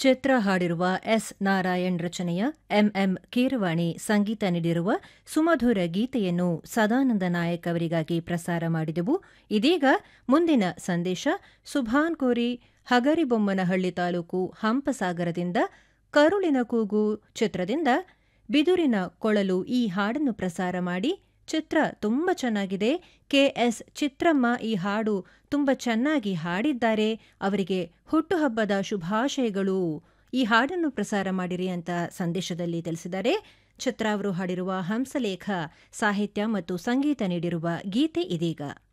ಚಿತ್ರ ಹಾಡಿರುವ ಎಸ್ ನಾರಾಯಣ್ ರಚನೆಯ ಎಂಎಂ ಕೀರವಾಣಿ ಸಂಗೀತ ನೀಡಿರುವ ಸುಮಧುರ ಗೀತೆಯನ್ನು ಸದಾನಂದ ನಾಯಕ್ ಅವರಿಗಾಗಿ ಪ್ರಸಾರ ಮಾಡಿದೆವು ಇದೀಗ ಮುಂದಿನ ಸಂದೇಶ ಸುಭಾನ್ ಕೋರಿ ಹಗರಿಬೊಮ್ಮನಹಳ್ಳಿ ತಾಲೂಕು ಹಂಪಸಾಗರದಿಂದ ಕರುಳಿನ ಕೂಗು ಚಿತ್ರದಿಂದ ಬಿದುರಿನ ಕೊಳಲು ಈ ಹಾಡನ್ನು ಪ್ರಸಾರ ಮಾಡಿ ಚಿತ್ರ ತುಂಬ ಚೆನ್ನಾಗಿದೆ ಕೆಎಸ್ ಚಿತ್ರಮ್ಮ ಈ ಹಾಡು ತುಂಬ ಚೆನ್ನಾಗಿ ಹಾಡಿದ್ದಾರೆ ಅವರಿಗೆ ಹುಟ್ಟುಹಬ್ಬದ ಶುಭಾಶಯಗಳು ಈ ಹಾಡನ್ನು ಪ್ರಸಾರ ಮಾಡಿರಿ ಅಂತ ಸಂದೇಶದಲ್ಲಿ ತಿಳಿಸಿದ್ದಾರೆ ಚಿತ್ರ ಅವರು ಹಾಡಿರುವ ಹಂಸಲೇಖ ಸಾಹಿತ್ಯ ಮತ್ತು ಸಂಗೀತ ನೀಡಿರುವ ಗೀತೆ ಇದೀಗ